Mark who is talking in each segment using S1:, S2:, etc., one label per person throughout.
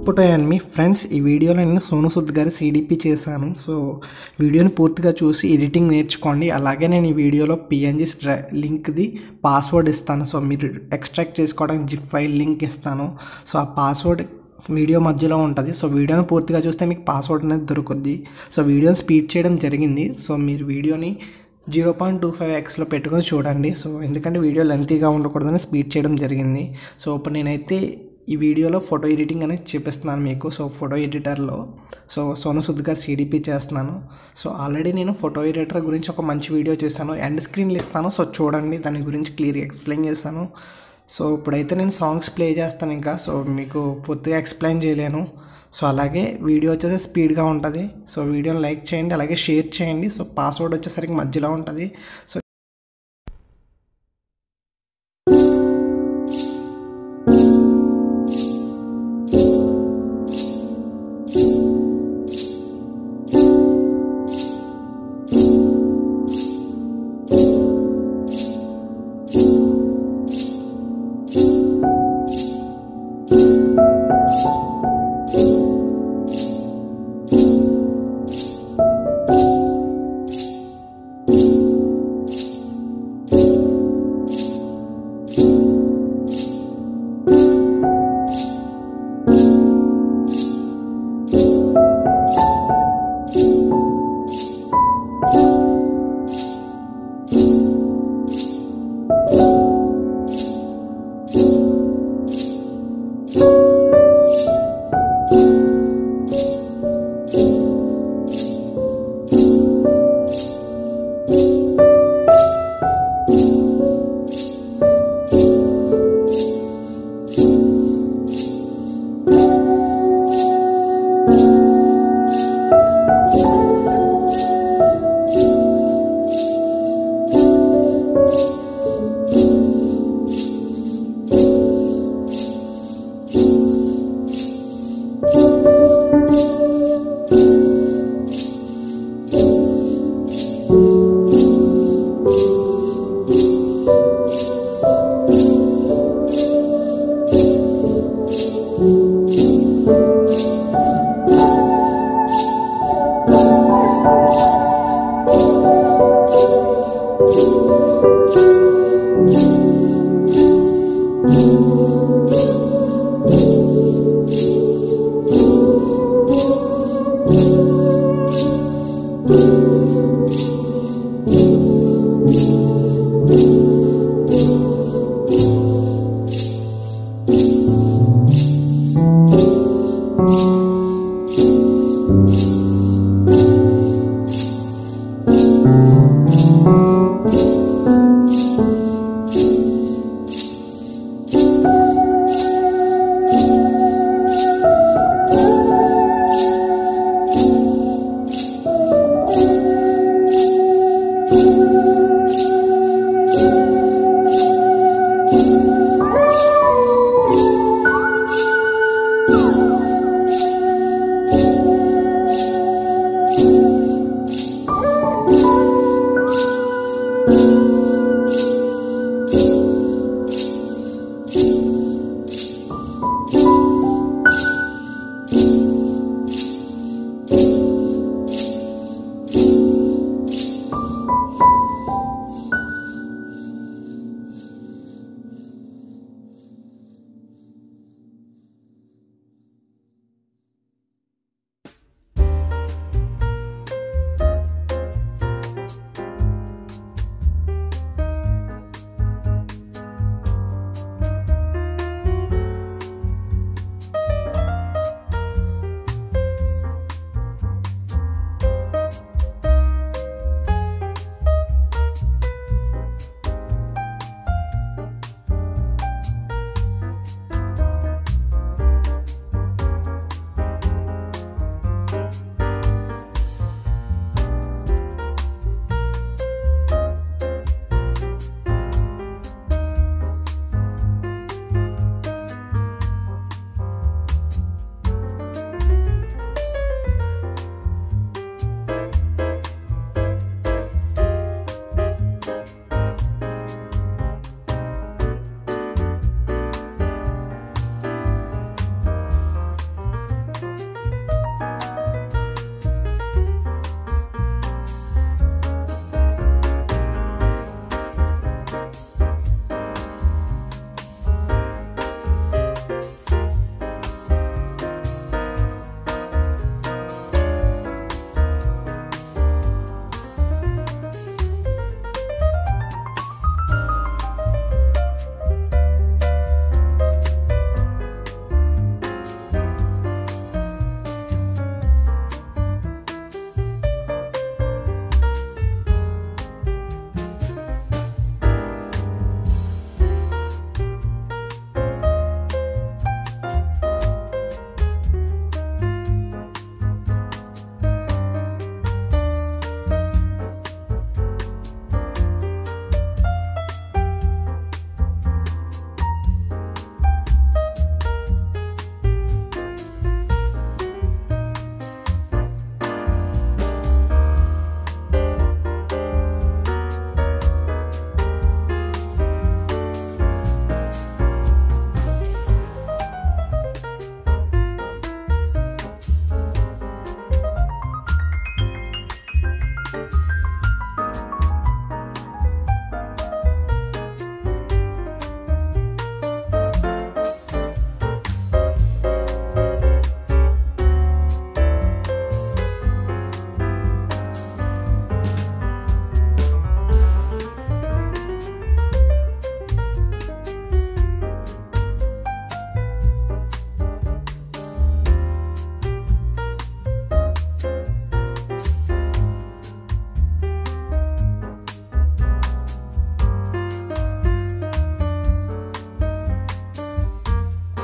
S1: పుట్టయ్యాను మీ friends ఈ వీడియోలో నేను సోను సుద్ గారి సిడిపి చేశాను సో వీడియోని పూర్తిగా చూసి ఎడిటింగ్ నేర్చుకోండి అలాగే నేను ఈ వీడియోలో పిఎన్జీ లింక్ది పాస్వర్డ్ ఇస్తాను సో మీరు ఎక్స్ట్రాక్ట్ చేసుకోవడానికి జిప్ ఫైల్ లింక్ ఇస్తాను సో ఆ పాస్వర్డ్ వీడియో మధ్యలో ఉంటుంది సో వీడియోని పూర్తిగా చూస్తే మీకు పాస్వర్డ్ అనేది దొరుకుద్ది సో వీడియోని స్పీడ్ చేయడం జరిగింది సో మీరు వీడియోని జీరో పాయింట్ టూ ఫైవ్ ఎక్స్లో పెట్టుకొని చూడండి సో ఎందుకంటే వీడియో లెంతీగా ఉండకూడదని స్పీడ్ చేయడం జరిగింది సో ఇప్పుడు నేనైతే ఈ వీడియోలో ఫోటో ఎడిటింగ్ అనేది చూపిస్తున్నాను మీకు సో ఫోటో ఎడిటర్లో సో సోను సుద్ గారు సిడిపి చేస్తున్నాను సో ఆల్రెడీ నేను ఫోటో ఎడిటర్ గురించి ఒక మంచి వీడియో చేశాను ఎండ్ స్క్రీన్లు ఇస్తాను సో చూడండి దాని గురించి క్లియర్గా ఎక్స్ప్లెయిన్ చేశాను సో ఇప్పుడైతే నేను సాంగ్స్ ప్లే చేస్తాను ఇంకా సో మీకు పూర్తిగా ఎక్స్ప్లెయిన్ చేయలేను సో అలాగే వీడియో వచ్చేసి స్పీడ్గా ఉంటుంది సో వీడియోని లైక్ చేయండి అలాగే షేర్ చేయండి సో పాస్వర్డ్ వచ్చేసరికి మధ్యలో ఉంటుంది సో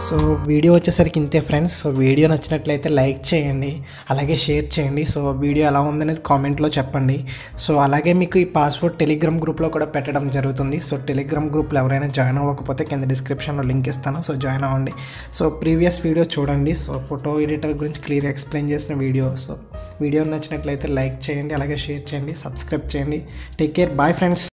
S1: సో వీడియో వచ్చేసరికి ఇంతే ఫ్రెండ్స్ సో వీడియో నచ్చినట్లయితే లైక్ చేయండి అలాగే షేర్ చేయండి సో వీడియో ఎలా ఉందనేది కామెంట్లో చెప్పండి సో అలాగే మీకు ఈ పాస్వర్డ్ టెలిగ్రామ్ గ్రూప్లో కూడా పెట్టడం జరుగుతుంది సో టెలిగ్రామ్ గ్రూప్లో ఎవరైనా జాయిన్ అవ్వకపోతే కింద డిస్క్రిప్షన్లో లింక్ ఇస్తాను సో జాయిన్ అవ్వండి సో ప్రీవియస్ వీడియో చూడండి సో ఫోటో ఎడిటర్ గురించి క్లియర్ ఎక్స్ప్లెయిన్ చేసిన వీడియో సో వీడియో నచ్చినట్లయితే లైక్ చేయండి అలాగే షేర్ చేయండి సబ్స్క్రైబ్ చేయండి టేక్ కేర్ బాయ్ ఫ్రెండ్స్